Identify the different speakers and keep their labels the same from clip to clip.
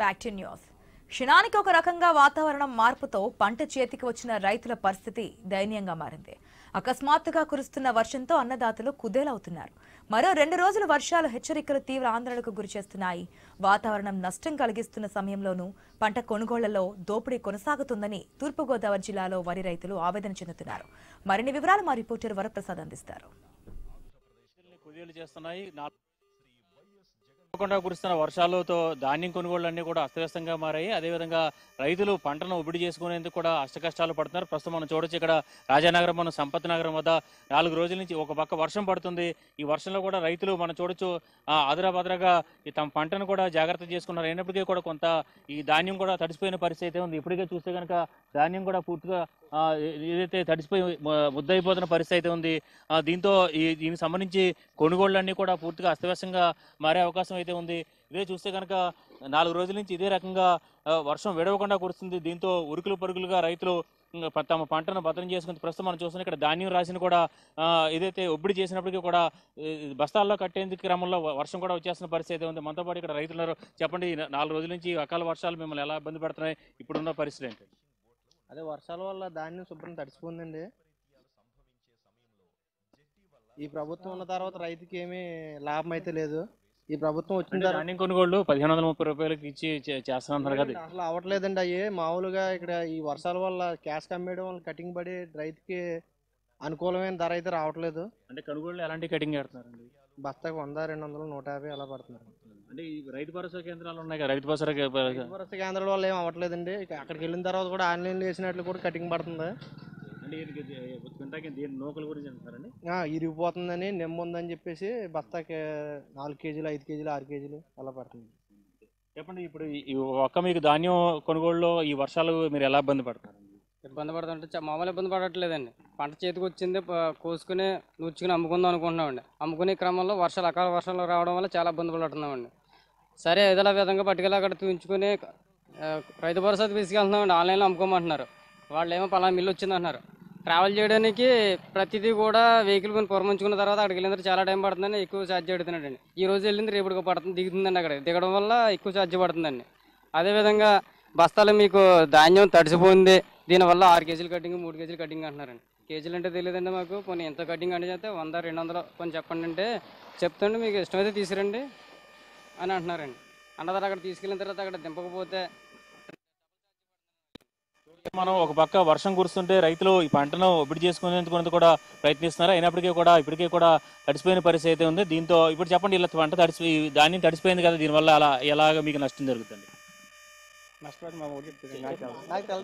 Speaker 1: Back to news క్షణానికి ఒక రకంగా వాతావరణం మార్పుతో పంట చేతికి వచ్చిన రైతుల పరిస్థితి దయనీయంగా మారింది అకస్మాత్తుగా కురుస్తున్న వర్షంతో అన్నదాతలు కుదేలవుతున్నారు మరో రెండు రోజులు వర్షాలు హెచ్చరికలు తీవ్ర ఆందోళనకు గురిచేస్తున్నాయి వాతావరణం నష్టం కలిగిస్తున్న సమయంలోనూ పంట కొనుగోళ్లలో దోపిడీ కొనసాగుతుందని తూర్పుగోదావరి జిల్లాలో వరి రైతులు ఆవేదన చెందుతున్నారు మరిన్ని వివరాలు మా రిపోర్టర్ వరప్రసాద్ అందిస్తారు
Speaker 2: రైతుల్ని కుదేలు చేస్తున్నాయి నాలుగు తప్పకుండా కురుస్తున్న వర్షాలతో ధాన్యం కొనుగోళ్లన్నీ కూడా అస్తవ్యస్తంగా మారాయి అదేవిధంగా రైతులు పంటను ఉబిడి చేసుకునేందుకు కూడా అష్టకష్టాలు పడుతున్నారు ప్రస్తుతం మనం చూడొచ్చు ఇక్కడ రాజానగరం మన సంపత్ నగరం వద్ద నాలుగు రోజుల నుంచి ఒక పక్క వర్షం పడుతుంది ఈ వర్షంలో కూడా రైతులు మనం చూడొచ్చు ఆ, అదరాబదరగా ఈ తమ పంటను కూడా జాగ్రత్త చేసుకున్నారు అయినప్పటికీ కూడా కొంత ఈ ధాన్యం కూడా తడిసిపోయిన పరిస్థితి అయితే ఉంది ఇప్పటికే చూస్తే కనుక ధాన్యం కూడా పూర్తిగా ఆ, ఏదైతే తడిసిపోయి మ- ముద్దయిపోతున్న పరిస్థితి అయితే ఉంది ఆ, దీంతో ఈ దీనికి సంబంధించి కొనుగోళ్లన్నీ కూడా పూర్తిగా అస్తవ్యస్తంగా మారే అవకాశం అయితే ఉంది ఇదే చూస్తే కనుక నాలుగు రోజుల నుంచి ఇదే రకంగా ఆ, వర్షం విడవకుండా కురుస్తుంది దీంతో ఉరుకులు పరుగులుగా రైతులు ఇంక ప- తమ పంటను భద్రం చేసుకుని ప్రస్తుతం మనం చూస్తున్నాం ఇక్కడ ధాన్యం రాసిన కూడా ఆ, ఏదైతే ఒబ్బిడి చేసినప్పటికీ కూడా ఈ బస్తాల్లో కట్టేందుకు క్రమంలో వ- వర్షం కూడా వచ్చేస్తున్న పరిస్థితి అయితే ఉంది మనతో పాటు ఇక్కడ రైతులు ఉన్నారు చెప్పండి ఈ నాలుగు రోజుల నుంచి అకాల వర్షాలు మిమ్మల్ని ఎలా ఇబ్బంది పెడుతున్నాయి ఇప్పుడున్న పరిస్థితి ఏంటి
Speaker 3: అదే వర్షాల వల్ల ధాన్యం శుభ్రం తడిసిపోయిందండి ఈ ప్రభుత్వం ఉన్న తర్వాత రైతుకి ఏమీ లాభం అయితే లేదు ఈ ప్రభుత్వం వచ్చిన
Speaker 2: అంటే
Speaker 3: తర్వాత
Speaker 2: ధాన్యం కొనుగోళ్లు పదిహేను వందల ముప్పై రూపాయలకి ఇచ్చి చే- చేస్తున్నారు కదా
Speaker 3: అసలు అవ్వట్లేదండి అయ్యి మామూలుగా ఇక్కడ ఈ వర్షాల వల్ల క్యాష్ కమ్మేయడం వల్ల కటింగ్ పడి రైతుకి అనుకూలమైన ధర అయితే రావట్లేదు
Speaker 2: అంటే కొనుగోళ్లు ఎలాంటి కటింగ్ పెడుతున్నారండి
Speaker 3: బస్తాకు వంద రెండు వందలు నూట యాభై అలా పడుతున్నారు
Speaker 2: అంటే ఈ రైతు భరోసా కేంద్రాలు ఉన్నాయి కదా రైతు భరోసా కే-
Speaker 3: భరోసా కేంద్రాల వల్ల ఏం అవ్వట్లేదండి ఇక అక్కడికి వెళ్ళిన తర్వాత కూడా ఆన్లైన్లో వేసినట్లు కూడా కటింగ్ పడుతుంది
Speaker 2: అంటే దీనికి తింటాకి దీని నూకల గురించి అంటున్నారండి
Speaker 3: ఆ, ఇరిగిపోతుందని నెమ్మ ఉందని చెప్పేసి బస్తాకి నాలుగు కేజీలు ఐదు కేజీలు ఆరు కేజీలు అలా పడుతుంది
Speaker 2: చెప్పండి ఇప్పుడు ఈ- ఈ ఒక్క మీకు ధాన్యం కొనుగోలులో ఈ వర్షాలు మీరు ఎలా ఇబ్బంది పడతారు
Speaker 4: ఇబ్బంది పడుతుంటే చ- మామూలు ఇబ్బంది పడట్లేదండి పంట చేతికి వచ్చింది ప- కోసుకుని నూర్చుకుని అమ్ముకుందాం అనుకుంటున్నామండి అమ్ముకునే క్రమంలో వర్షాలు అకాల వర్షాలు రావడం వల్ల చాలా ఇబ్బంది పడుతున్నామండి సరే ఏదోలా విధంగా పట్టుకెళ్ళి అక్కడ చూపించుకుని ఆ, రైతు భరోసా తీసుకెళ్తున్నామండి ఆన్లైన్లో అమ్ముకోమంటున్నారు వాళ్ళు ఏమో పలానా మిల్లు వచ్చిందంటున్నారు ట్రావెల్ చేయడానికి ప్రతిదీ కూడా వెహికల్ కొని పురమించుకున్న తర్వాత అక్కడికి వెళ్ళిన తర్వాత చాలా టైం పడుతుందని ఎక్కువ ఛార్జ్ పెడుతున్నాడండి ఈ రోజు వెళ్ళింది రేపటికి పడుతుంది దిగుతుందండి అక్కడ దిగడం వల్ల ఎక్కువ ఛార్జ్ పడుతుందండి అదేవిధంగా బస్తాలు మీకు ధాన్యం తడిసిపోయింది దీనివల్ల ఆరు కేజీలు కటింగ్ మూడు కేజీలు కటింగ్ అంటున్నారండి కేజీలు అంటే తెలియదండి మాకు కొన్ని ఎంత కటింగ్ అంటే చెప్తే వంద రెండు వందలు కొన్ని చెప్పండి అంటే చెప్తుంటే మీకు ఇష్టమైతే తీసుకురండి అని అంటున్నారండి అన్నదారు అక్కడ తీసుకెళ్ళిన తర్వాత అక్కడ దింపకపోతే
Speaker 2: మనం ఒక పక్క వర్షం కురుస్తుంటే రైతులు ఈ పంటను ఒబిడి చేసుకునేందుకు కూడా ప్రయత్నిస్తున్నారు అయినప్పటికీ కూడా ఇప్పటికీ కూడా తడిసిపోయిన పరిస్థితి అయితే ఉంది దీంతో ఇప్పుడు చెప్పండి ఇలా పంట తడిసి ఈ ధాన్యం తడిసిపోయింది కదా దీనివల్ల అలా ఎలాగ మీకు నష్టం జరుగుతుంది
Speaker 3: నష్టపోతే మా ఊరు చెప్తుంది నాకు తెలుసు. నాకు తెలుసు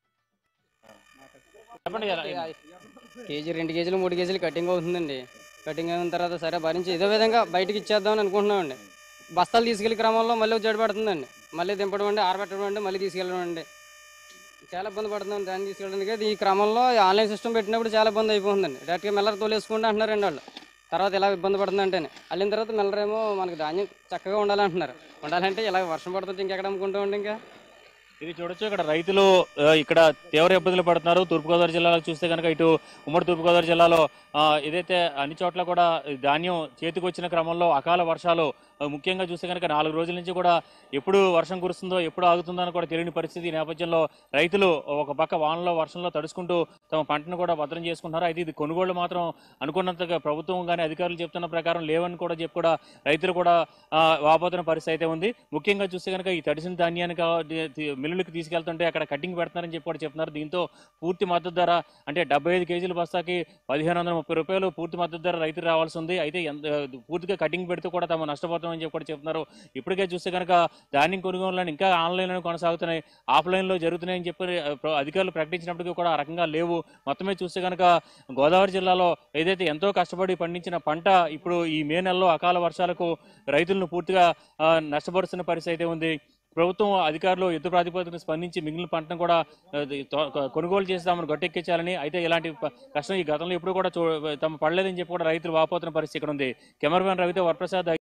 Speaker 2: చెప్పండి ఎలా-
Speaker 4: కేజీ రెండు కేజీలు మూడు కేజీలు కటింగ్ అవుతుందండి కటింగ్ అయిన తర్వాత సరే భరించి ఇదే విధంగా బయటికి ఇచ్చేద్దామని అనుకుంటున్నామండి బస్తాలు తీసుకెళ్లే క్రమంలో మళ్ళీ ఒక జడి పడుతుందండి మళ్ళీ దింపడం అండి ఆరబెట్టడం అండి మళ్ళీ తీసుకెళ్ళడం అండి చాలా ఇబ్బంది పడుతున్నాం దాన్ని తీసుకెళ్ళడానికి ఈ క్రమంలో ఈ ఆన్లైన్ సిస్టమ్ పెట్టినప్పుడు చాలా ఇబ్బంది అయిపోతుందండి డైరెక్ట్గా మెల్లర్ తోలేసుకుంటే అంటున్నారండి వాళ్ళు తర్వాత ఇలా ఇబ్బంది పడుతుంది అంటేనే వెళ్ళిన తర్వాత మెల్లరేమో మనకి ధాన్యం చక్కగా ఉండాలంటున్నారు ఉండాలంటే ఇలా వర్షం పడుతుంటే ఇంకెక్కడ అమ్ముకుంటామండి ఇంకా
Speaker 2: ఇది చూడొచ్చు ఇక్కడ రైతులు ఆ, ఇక్కడ తీవ్ర ఇబ్బందులు పడుతున్నారు తూర్పుగోదావరి జిల్లాలో చూస్తే కనుక ఇటు ఉమ్మడి తూర్పుగోదావరి జిల్లాలో ఆ, ఏదైతే అన్ని చోట్ల కూడా ఈ ధాన్యం చేతికి వచ్చిన క్రమంలో అకాల వర్షాలు ఆ, ముఖ్యంగా చూస్తే కనుక నాలుగు రోజుల నుంచి కూడా ఎప్పుడు వర్షం కురుస్తుందో ఎప్పుడు ఆగుతుందో అని కూడా తెలియని పరిస్థితి ఈ నేపథ్యంలో రైతులు ఒక పక్క వానలో వర్షంలో తడుచుకుంటూ తమ పంటను కూడా భద్రం చేసుకుంటున్నారు అయితే ఇది కొనుగోళ్లు మాత్రం అనుకున్నంతగా ప్రభుత్వం కానీ అధికారులు చెప్తున్న ప్రకారం లేవని కూడా చెప్పి కూడా రైతులు కూడా ఆ, వాపోతున్న పరిస్థితి అయితే ఉంది ముఖ్యంగా చూస్తే కనుక ఈ తడిసిన ధాన్యాన్ని కా- ది- ది- మిల్లులకి తీసుకెళ్తుంటే అక్కడ కటింగ్ పెడుతున్నారని చెప్పి కూడా చెప్తున్నారు దీంతో పూర్తి మద్దతు ధర అంటే డెబ్బై ఐదు కేజీల బస్తాకి పదిహేను వందల ముప్పై రూపాయలు పూర్తి మద్దతు ధర రైతు రావాల్సి ఉంది అయితే ఎంత పూర్తిగా కటింగ్ పెడుతూ కూడా తమ నష్టపోతామని చెప్పి కూడా చెప్తున్నారు ఇప్పటికే చూస్తే కనుక ధాన్యం కొనుగోలు ఇంకా ఆన్లైన్లో కొనసాగుతున్నాయి ఆఫ్లైన్లో జరుగుతున్నాయని చెప్పి ఆ, ప్ర- అధికారులు ప్రకటించినప్పటికీ కూడా ఆ రకంగా లేవు మొత్తమే చూస్తే కనుక గోదావరి జిల్లాలో ఏదైతే ఎంతో కష్టపడి పండించిన పంట ఇప్పుడు ఈ మే నెలలో అకాల వర్షాలకు రైతులను పూర్తిగా ఆ, నష్టపరుస్తున్న పరిస్థితి అయితే ఉంది ప్రభుత్వం అధికారులు యుద్ధ ప్రాతిపదికన స్పందించి మిగిలిన పంటను కూడా ఆ, ది- తో- కొనుగోలు చేస్తామని గట్టెక్కించాలని అయితే ఇలాంటి ప- కష్టం ఈ గతంలో ఎప్పుడు కూడా చూ తమ పడలేదని చెప్పి కూడా రైతులు వాపోతున్న పరిస్థితి ఇక్కడ ఉంది కెమెరామెన్ రవితో వరప్రసాద్